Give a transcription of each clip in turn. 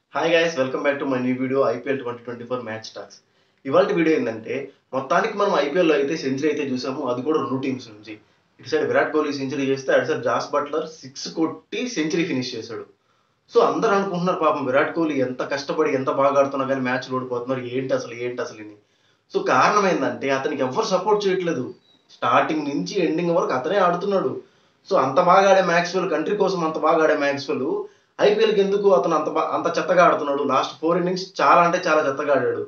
hi guys welcome back to my new video IPL twenty twenty four match talks ఇవాళ video ఏంటంటే మొత్తానికి మనం ఐపీఎల్లో అయితే సెంచరీ అయితే చూసాము అది కూడా రెండు టీమ్స్ నుంచి ఇటు సైడ్ విరాట్ కోహ్లీ సెంచరీ చేస్తే అటు సైడ్ జాస్ బట్లర్ సిక్స్ కొట్టి సెంచరీ ఫినిష్ చేశాడు సో అందరూ అనుకుంటున్నారు పాపం విరాట్ కోహ్లీ ఎంత కష్టపడి ఎంత బాగా ఆడుతున్నా కానీ మ్యాచ్ ఓడిపోతున్నారు ఏంటి అసలు ఏంటి అసలు ఇది సో కారణం ఏంటంటే అతనికి ఎవరు సపోర్ట్ చేయట్లేదు స్టార్టింగ్ నుంచి ఎండింగ్ వరకు అతనే ఆడుతున్నాడు సో అంత బాగా ఆడే మ్యాక్స్వెల్ కంట్రీ కోసం అంత బాగా ఆడే మ్యాక్స్వెల్ ఐపీఎల్కి ఎందుకు అతను అంత బా- అంత చెత్తగా ఆడుతున్నాడు లాస్ట్ ఫోర్ ఇన్నింగ్స్ చాలా అంటే చాలా చెత్తగా ఆడాడు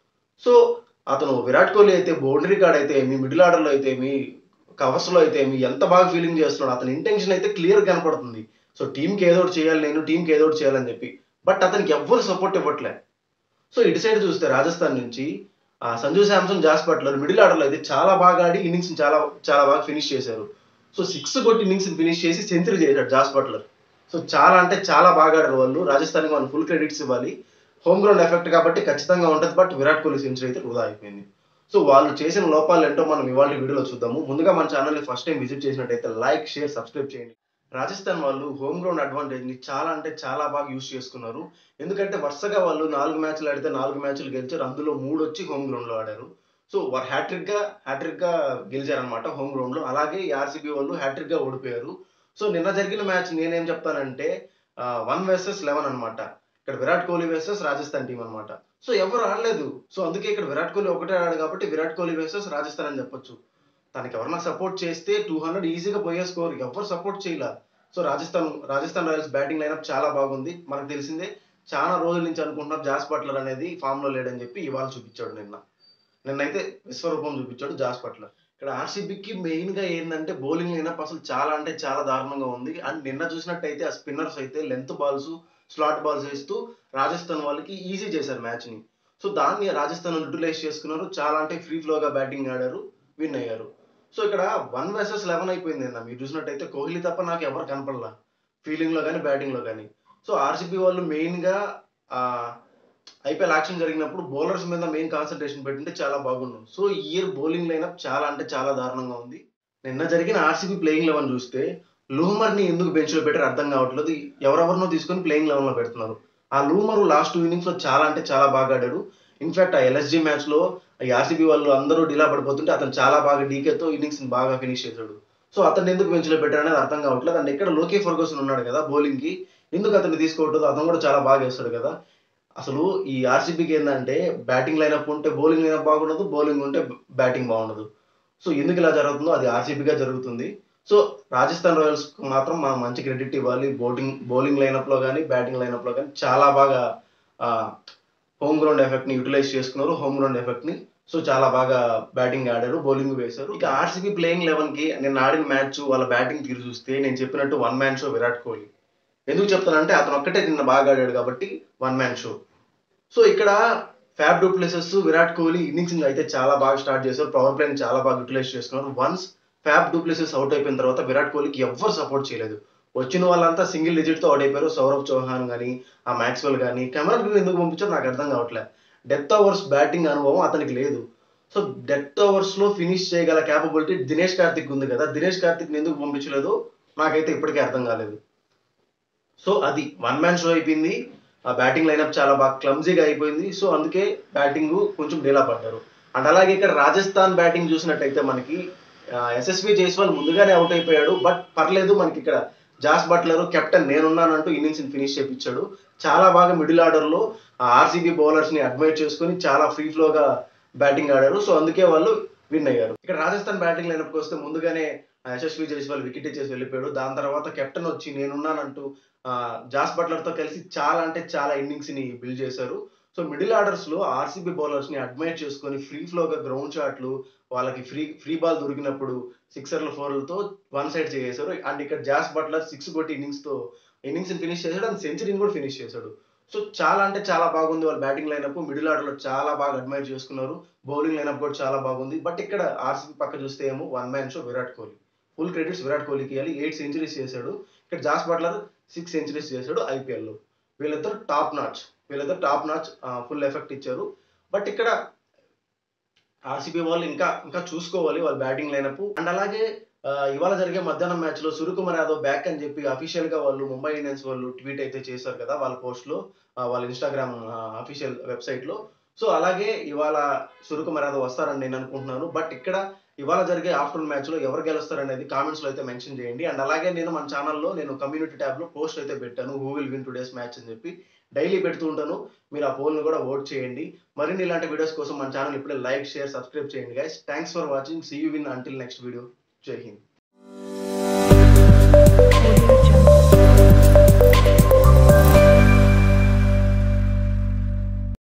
సో అతను విరాట్ కోహ్లీ అయితే బౌండరీ కార్డ్ అయితే మీ మిడిల్ ఆర్డర్లో అయితే మీ కవర్స్లో అయితే మీ ఎంత బాగా ఫీలింగ్ చేస్తున్నాడు అతని ఇంటెన్షన్ అయితే క్లియర్ కనపడుతుంది సో టీంకి ఏదో ఒకటి చేయాలి నేను టీంకి ఏదో ఒకటి చేయాలని చెప్పి బట్ అతనికి ఎవ్వరు సపోర్ట్ ఇవ్వట్లే సో ఇటు సైడ్ చూస్తే రాజస్థాన్ నుంచి ఆ, Sanju Samson Jos Buttler middle ఆర్డర్లో అయితే చాలా బాగా ఆడి ఇన్నింగ్స్ చాలా చాలా బాగా ఫినిష్ చేశారు సో సిక్స్ కొట్టి ఇన్నింగ్స్ ఫినిష్ చేసి సెంచరీ చేశాడు జాస్ బట్లర్ సో చాలా అంటే చాలా బాగా ఆడారు వాళ్ళు రాజస్థాన్కి వాళ్ళు ఫుల్ క్రెడిట్స్ ఇవ్వాలి హోమ్ గ్రౌండ్ ఎఫెక్ట్ కాబట్టి ఖచ్చితంగా ఉంటుంది బట్ విరాట్ కోహ్లీ సెంచరీ అయితే వృధా అయిపోయింది సో వాళ్ళు చేసిన లోపాలు ఏంటో మనం ఇవాళ వీడియోలో చూద్దాము ముందుగా మన ఛానల్ని ఫస్ట్ టైం విజిట్ చేసినట్టయితే లైక్ షేర్ సబ్స్క్రైబ్ చేయండి రాజస్థాన్ వాళ్ళు హోమ్ గ్రౌండ్ అడ్వాంటేజ్ ని చాలా అంటే చాలా బాగా యూస్ చేసుకున్నారు ఎందుకంటే వరుసగా వాళ్ళు నాలుగు మ్యాచ్లు ఆడితే నాలుగు మ్యాచ్లు గెలిచారు అందులో మూడు వచ్చి హోమ్ గ్రౌండ్ లో ఆడారు సో వారు హ్యాట్రిక్ గా హ్యాట్రిక్ గా గెలిచారనమాట హోమ్ గ్రౌండ్ లో అలాగే ఆర్సీబీ వాళ్ళు హ్యాట్రిక్ గా ఓడిపోయారు సో నిన్న జరిగిన మ్యాచ్ నేనేం చెప్తానంటే వన్ వర్సెస్ లెవెన్ అన్నమాట ఇక్కడ విరాట్ కోహ్లీ వర్సెస్ రాజస్థాన్ టీం అన్నమాట సో ఎవరు ఆడలేదు సో అందుకే ఇక్కడ విరాట్ కోహ్లీ ఒకటే ఆడాడు కాబట్టి విరాట్ కోహ్లీ వర్సెస్ రాజస్థాన్ అని చెప్పొచ్చు తనకి ఎవరన్నా సపోర్ట్ చేస్తే టూ హండ్రెడ్ ఈజీగా పోయే స్కోర్ ఎవరు సపోర్ట్ చేయలే so Rajasthan Rajasthan Royals batting lineup చాలా బాగుంది మనకు తెలిసిందే చాలా రోజుల నుంచి అనుకుంటున్నారు జాస్ బట్లర్ అనేది ఫామ్ లో లేడని చెప్పి ఇవాళ చూపించాడు నిన్న నిన్నైతే విశ్వరూపం చూపించాడు జాస్ బట్లర్ ఇక్కడ ఆర్సీబీకి మెయిన్ గా ఏంటంటే బౌలింగ్ లైనప్ అసలు చాలా అంటే చాలా దారుణంగా ఉంది అండ్ నిన్న చూసినట్టయితే ఆ స్పిన్నర్స్ అయితే లెంత్ బాల్స్ స్లాట్ బాల్స్ వేస్తూ రాజస్థాన్ వాళ్ళకి ఈజీ చేశారు మ్యాచ్ ని సో దాన్ని రాజస్థాన్ యూటిలైజ్ చేసుకున్నారు చాలా అంటే ఫ్రీ ఫ్లోగా బ్యాటింగ్ ఆడారు విన్ అయ్యారు సో ఇక్కడ వన్ వర్సెస్ లెవెన్ అయిపోయింది అన్న మీరు చూసినట్టయితే కోహ్లీ తప్ప నాకు ఎవరు కనపడలా ఫీలింగ్ లో కానీ బ్యాటింగ్ లో కానీ సో ఆర్సీబీ వాళ్ళు మెయిన్ గా ఐపీఎల్ యాక్షన్ జరిగినప్పుడు బౌలర్స్ మీద మెయిన్ కాన్సన్ట్రేషన్ పెట్టింటే చాలా బాగుండు సో ఈ ఇయర్ బౌలింగ్ లైనప్ చాలా అంటే చాలా దారుణంగా ఉంది నిన్న జరిగిన ఆర్సీబీ ప్లేయింగ్ లెవెన్ చూస్తే లూమర్ ని ఎందుకు బెంచ్ లో పెట్టారు అర్థం కావట్లేదు ఎవరెవరినో తీసుకొని ప్లేయింగ్ లెవెన్ లో పెడుతున్నారు ఆ లూమర్ లాస్ట్ టూ ఇన్నింగ్స్ లో చాలా అంటే చాలా బాగా ఆడాడు ఇన్ఫాక్ట్ ఆ ఎల్ఎస్జి మ్యాచ్ లో ఈ ఆర్సీబీ వాళ్ళు అందరూ డిలా పడిపోతుంటే అతను చాలా బాగా డీకేతో ఇన్నింగ్స్ బాగా ఫినిష్ చేశాడు సో అతన్ని ఎందుకు బెంచ్ లో పెట్టారు అనేది అర్థం కావట్లేదు అండ్ ఇక్కడ లోకే ఫర్గూసన్ ఉన్నాడు కదా బౌలింగ్ కి ఎందుకు అతన్ని తీసుకోవట్లేదు అతను కూడా చాలా బాగా వేస్తాడు కదా అసలు ఈ ఆర్సీబీకి ఏంటంటే బ్యాటింగ్ లైనప్ ఉంటే బౌలింగ్ లైనప్ బాగుండదు బౌలింగ్ ఉంటే బ్యాటింగ్ బాగుండదు సో ఎందుకు ఇలా జరుగుతుందో అది ఆర్సీబీగా జరుగుతుంది సో రాజస్థాన్ రాయల్స్ మాత్రం మనం మంచి క్రెడిట్ ఇవ్వాలి బౌలింగ్ బౌలింగ్ లైనప్ లో కానీ బ్యాటింగ్ లైనప్ లో కానీ చాలా బాగా హోమ్ గ్రౌండ్ ఎఫెక్ట్ ని యూటిలైజ్ చేసుకున్నారు హోమ్ గ్రౌండ్ ఎఫెక్ట్ ని సో చాలా బాగా బ్యాటింగ్ ఆడారు బౌలింగ్ వేశారు ఇక ఆర్సీబీ ప్లేయింగ్ లెవెన్ కి నేను ఆడిన మ్యాచ్ వాళ్ళ బ్యాటింగ్ తీరు చూస్తే నేను చెప్పినట్టు one man show Virat Kohli ఎందుకు చెప్తానంటే అతను ఒక్కటే నిన్న బాగా ఆడాడు కాబట్టి వన్ మ్యాన్ షో సో ఇక్కడ Faf du Plessis Virat Kohli innings అయితే చాలా బాగా స్టార్ట్ చేశారు పవర్ ప్లేని చాలా బాగా యూటిలైజ్ చేసుకున్నారు వన్స్ ఫ్యాబ్ డూప్లెసెస్ అవుట్ అయిపోయిన తర్వాత విరాట్ కోహ్లీకి ఎవ్వరు సపోర్ట్ చేయలేదు వచ్చిన వాళ్ళంతా సింగిల్ డిజిట్ తో అవుట్ అయిపోయారు సౌరవ్ చౌహాన్ కానీ ఆ మ్యాక్స్వెల్ కానీ కెమెరా గ్రీన్ ఎందుకు పంపించారు నాకు అర్థం కావట్లే డెత్ ఓవర్స్ బ్యాటింగ్ అనుభవం అతనికి లేదు సో డెత్ ఓవర్స్ లో ఫినిష్ చేయగల క్యాపబిలిటీ దినేష్ కార్తిక్ ఉంది కదా దినేష్ కార్తిక్ ఎందుకు పంపించలేదు నాకైతే ఇప్పటికీ అర్థం కాలేదు సో అది వన్ మ్యాన్ షో అయిపోయింది ఆ బ్యాటింగ్ లైనప్ చాలా బాగా క్లమ్జీగా అయిపోయింది సో అందుకే బ్యాటింగ్ కొంచెం డీలా పడ్డారు అండ్ అలాగే ఇక్కడ రాజస్థాన్ బ్యాటింగ్ చూసినట్టయితే మనకి ఎస్ఎస్వి జైస్వాల్ ముందుగానే అవుట్ అయిపోయాడు బట్ పర్లేదు మనకి ఇక్కడ జాస్ బట్లర్ కెప్టెన్ నేనున్నానంటూ ఇన్నింగ్స్ ఫినిష్ చేపించాడు చాలా బాగా మిడిల్ ఆర్డర్ లో ఆర్సీబీ బౌలర్స్ ని అడ్మైట్ చేసుకొని చాలా ఫ్రీ ఫ్లోగా బ్యాటింగ్ ఆడారు సో అందుకే వాళ్ళు విన్ అయ్యారు ఇక్కడ రాజస్థాన్ బ్యాటింగ్ లైనప్కి వస్తే ముందుగానే యశస్వి జైస్వాల్ వికెట్ ఇచ్చేసి వెళ్ళిపోయాడు దాని తర్వాత కెప్టెన్ వచ్చి నేనున్నానంటూ ఆ, జాస్ బట్లర్ తో కలిసి చాలా అంటే చాలా ఇన్నింగ్స్ ని బిల్డ్ చేశారు సో మిడిల్ ఆర్డర్స్ లో ఆర్సీబీ బౌలర్స్ ని అడ్మైట్ చేసుకొని ఫ్రీ ఫ్లోగా గ్రౌండ్ షాట్లు వాళ్ళకి ఫ్రీ ఫ్రీ బాల్ దొరికినప్పుడు సిక్సర్ల ఫోర్లతో వన్ సైడ్ చేసేశారు అండ్ ఇక్కడ జాస్ బట్లర్ సిక్స్ కొట్టి ఇన్నింగ్స్ తో ఇన్నింగ్స్ ఫినిష్ చేశాడు అండ్ సెంచరీని కూడా ఫినిష్ చేశాడు సో చాలా అంటే చాలా బాగుంది వాళ్ళ బ్యాటింగ్ లైనప్ మిడిల్ ఆర్డర్ లో చాలా బాగా అడ్మైర్ చేసుకున్నారు బౌలింగ్ లైనప్ కూడా చాలా బాగుంది బట్ ఇక్కడ ఆర్సీబీ పక్క చూస్తే ఏమో one man show Virat Kohli full credits Virat కోహ్లీకి ఇవ్వాలి ఎయిట్ సెంచరీస్ చేశాడు ఇక్కడ జాస్ బట్లర్ సిక్స్ సెంచరీస్ చేశాడు ఐపీఎల్ లో వీళ్ళిద్దరు టాప్ నాచ్ వీళ్ళిద్దరు టాప్ నాచ్ ఫుల్ ఎఫెక్ట్ ఇచ్చారు బట్ ఇక్కడ ఆర్సీబీ వాళ్ళు ఇంకా ఇంకా చూసుకోవాలి వాళ్ళ బ్యాటింగ్ లైనప్ అండ్ అలాగే ఆ, ఇవాళ జరిగే మధ్యాహ్నం మ్యాచ్ లో సూర్యకుమార్ యాదవ్ బ్యాక్ అని చెప్పి అఫీషియల్ గా వాళ్ళు ముంబై ఇండియన్స్ వాళ్ళు ట్వీట్ అయితే చేశారు కదా వాళ్ళ పోస్ట్ లో ఆ, వాళ్ళ ఇన్స్టాగ్రామ్ అఫీషియల్ వెబ్సైట్ లో సో అలాగే ఇవాళ సూర్యకుమార్ యాదవ్ వస్తారని నేను అనుకుంటున్నాను బట్ ఇక్కడ ఇవాళ జరిగే ఆఫ్టర్నూన్ మ్యాచ్ లో ఎవరు గెలుస్తారనేది కామెంట్స్ లో అయితే మెన్షన్ చేయండి అండ్ అలాగే నేను మన ఛానల్లో నేను కమ్యూనిటీ ట్యాబ్ లో పోస్ట్ అయితే పెట్టాను who will win today's match అని చెప్పి డైలీ పెడుతూ ఉంటాను మీరు ఆ పోల్ని కూడా ఓట్ చేయండి మరిన్ని ఇలాంటి వీడియోస్ కోసం మన ఛానల్ ఇప్పుడే లైక్ షేర్ సబ్స్క్రైబ్ చేయండి guys thanks for watching see you win until next video జై హింద్